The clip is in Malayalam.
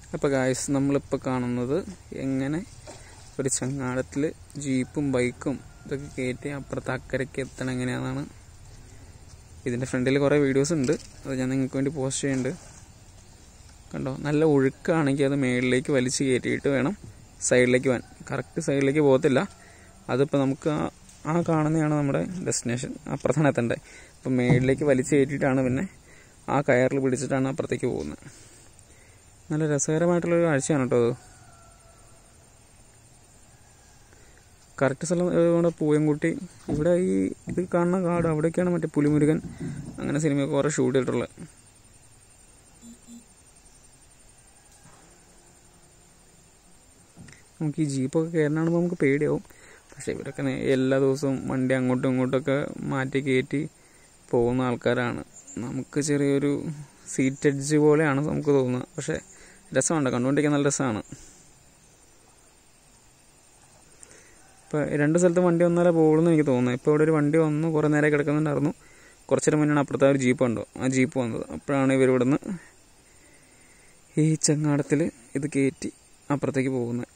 അപ്പോൾ ഗായ്സ് നമ്മളിപ്പോൾ കാണുന്നത് എങ്ങനെ ഒരു ചങ്ങാടത്തിൽ ജീപ്പും ബൈക്കും ഇതൊക്കെ കയറ്റി അപ്പുറത്ത് അക്കരയ്ക്ക് എത്തണം എങ്ങനെയാണെന്നാണ് ഇതിൻ്റെ ഫ്രണ്ടിൽ കുറേ വീഡിയോസ് ഉണ്ട് അത് ഞാൻ നിങ്ങൾക്ക് വേണ്ടി പോസ്റ്റ് ചെയ്യുന്നുണ്ട് കണ്ടോ നല്ല ഒഴുക്കാണെങ്കിൽ അത് മേളിലേക്ക് വലിച്ച് കയറ്റിയിട്ട് വേണം സൈഡിലേക്ക് പോകാൻ കറക്റ്റ് സൈഡിലേക്ക് പോകത്തില്ല അതിപ്പോൾ നമുക്ക് ആ- ആ കാണുന്നതാണ് നമ്മുടെ ഡെസ്റ്റിനേഷൻ അപ്പുറത്താണ് എത്തേണ്ടത് അപ്പം മേളിലേക്ക് വലിച്ച് കയറ്റിയിട്ടാണ് പിന്നെ ആ കയറിൽ പിടിച്ചിട്ടാണ് അപ്പുറത്തേക്ക് പോകുന്നത് നല്ല രസകരമായിട്ടുള്ളൊരു കാഴ്ചയാണ് കേട്ടോ അത് കറക്റ്റ് സ്ഥലം ഏഹ്, നമ്മുടെ പൂയംകുട്ടി ഇവിടെ ഈ ഇത് കാണുന്ന കാട് അവിടെയൊക്കെയാണ് മറ്റേ പുലിമുരുകൻ അങ്ങനെ സിനിമയൊക്കെ കുറേ ഷൂട്ട് ചെയ്തിട്ടുള്ളത് നമുക്ക് ഈ ജീപ്പൊക്കെ കയറാനാകുമ്പോൾ നമുക്ക് പേടിയാവും പക്ഷേ ഇവരൊക്കെ നേ- എല്ലാ ദിവസവും വണ്ടി അങ്ങോട്ടും ഇങ്ങോട്ടൊക്കെ മാറ്റി കയറ്റി പോകുന്ന ആൾക്കാരാണ് നമുക്ക് ചെറിയൊരു സീറ്റ് എഡ്ജ് പോലെയാണ് നമുക്ക് തോന്നുന്നത് പക്ഷേ രസമുണ്ട് കണ്ടുകൊണ്ടിരിക്കാൻ നല്ല രസമാണ് ഇപ്പോൾ രണ്ട് സ്ഥലത്ത് വണ്ടി വന്നാലേ പോകുള്ളൂ എന്ന് എനിക്ക് തോന്നുന്നു ഇപ്പോൾ ഇവിടെ ഒരു വണ്ടി വന്നു കുറേ നേരം കിടക്കുന്നുണ്ടായിരുന്നു കുറച്ചേരം മുന്നാണ് അപ്പുറത്തെ ആ ഒരു ജീപ്പ് ഉണ്ടോ ആ ജീപ്പ് വന്നത് അപ്പോഴാണ് ഇവർ ഇവിടുന്ന് ഈ ചങ്ങാടത്തിൽ ഇത് കയറ്റി അപ്പുറത്തേക്ക് പോകുന്നത്